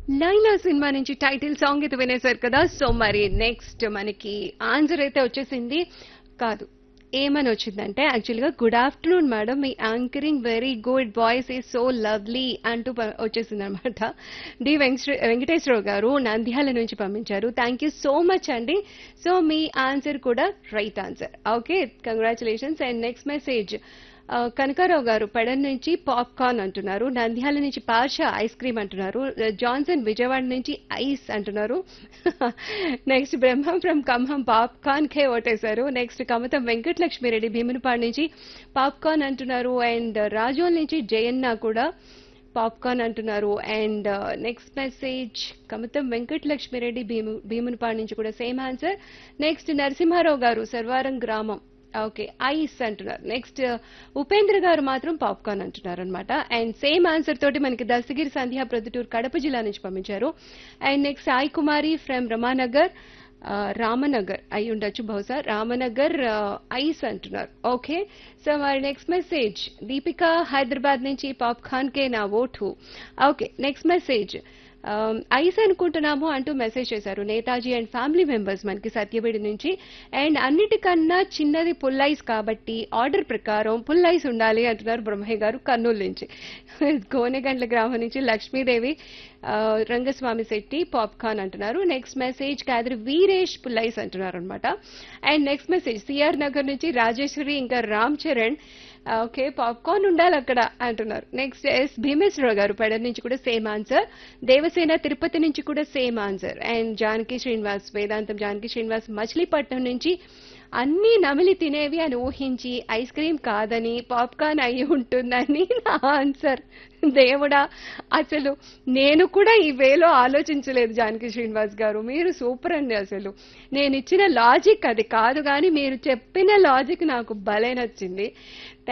Laila cinema నుంచి title song అయితే వినేశారు కదా సో మరి నెక్స్ట్ మనకి ఆన్సర్ అయితే వచ్చేసింది కాదు ఏమని వచ్చిందంటే యాక్చువల్గా గుడ్ ఆఫ్టర్నూన్ మేడం మీ anchoring very good voice is so lovely అంటూ ప- వచ్చేసిందనమాట డి వెంకటే వెంకటేశ్వరరావు గారు నంద్యాల నుంచి పంపించారు థ్యాంక్ యూ సో మచ్ అండి సో మీ ఆన్సర్ కూడా right answer okay congratulations and next message ఆ, కనకారావు గారు పెడన్ నుంచి పాప్కార్న్ అంటున్నారు నంద్యాల నుంచి పాషా ఐస్ క్రీమ్ అంటున్నారు జాన్సన్ విజయవాడ నుంచి ఐస్ అంటున్నారు next Brahmam from Khammam popcorn కే ఓటేశారు నెక్స్ట్ కమతం వెంకటలక్ష్మిరెడ్డి భీమునిపాడు నుంచి పాప్కార్న్ అంటున్నారు అండ్ రాజోల్ నుంచి జయన్న కూడా పాప్కార్న్ అంటున్నారు and next message Kamatham Venkatalakshmireddy Bheemu Bheemunipadu నుంచి కూడా same answer next Narasimharao garu Sarvaram గ్రామం ఓకే ఐస్ అంటున్నారు నెక్స్ట్ ఉపేంద్ర గారు మాత్రం పాప్కార్న్ అంటున్నారు అనమాట అండ్ సేమ్ ఆన్సర్ తోటి మనకి దస్తగిరి సంధ్య ప్రొద్దుటూరు కడప జిల్లా నుంచి పంపించారు and next Sai Kumari from Ramanagar ఆ, రామనగర్ అయి ఉండొచ్చు బహుశా రామనగర్ ఆ, ఐస్ అంటున్నారు ఓకే సో మరి నెక్స్ట్ మెసేజ్ దీపిక హైదరాబాద్ నుంచి పాప్కార్న్ కే నా ఓటు okay next message um, ice అనుకుంటున్నాము అంటూ మెసేజ్ చేశారు నేతాజీ అండ్ ఫ్యామిలీ మెంబర్స్ మనకి సత్యవేడి నుంచి అండ్ అన్నిటికన్నా చిన్నది పుల్ ఐస్ కాబట్టి ఆర్డర్ ప్రకారం పుల్ ఐస్ ఉండాలి అంటున్నారు బ్రహ్మయ్య గారు కర్నూలు నుంచి గోనెగండ్ల గ్రామం నుంచి లక్ష్మీదేవి ఆ, రంగస్వామి శెట్టి పాప్కార్న్ అంటున్నారు నెక్స్ట్ మెసేజ్ కాదరి వీరేష్ పుల్లైస్ అంటున్నారు అనమాట and next message C R Nagar నుంచి రాజేశ్వరి ఇంకా రామ్ చరణ్ ఓకే పాప్కార్న్ ఉండాలి అక్కడ అంటున్నారు నెక్స్ట్ ఎస్ భీమేశ్వరరావు గారు పెడ నుంచి కూడా సేమ్ ఆన్సర్ దేవసేన తిరుపతి నుంచి కూడా same answer and Janaki Srinivas Vedantam Janaki Srinivas Machilipatnam నుంచి అన్ని నమిలి తినేవి అని ఊహించి ఐస్ క్రీమ్ కాదని పాప్కార్న్ అయి ఉంటుందని నా ఆన్సర్ దేవుడా అసలు నేను కూడా ఈ వేలో ఆలోచించలేదు జానకి శ్రీనివాస్ గారు మీరు సూపర్ అండి అసలు నేను ఇచ్చిన లాజిక్ అది కాదు కానీ మీరు చెప్పిన లాజిక్ నాకు భలే నచ్చింది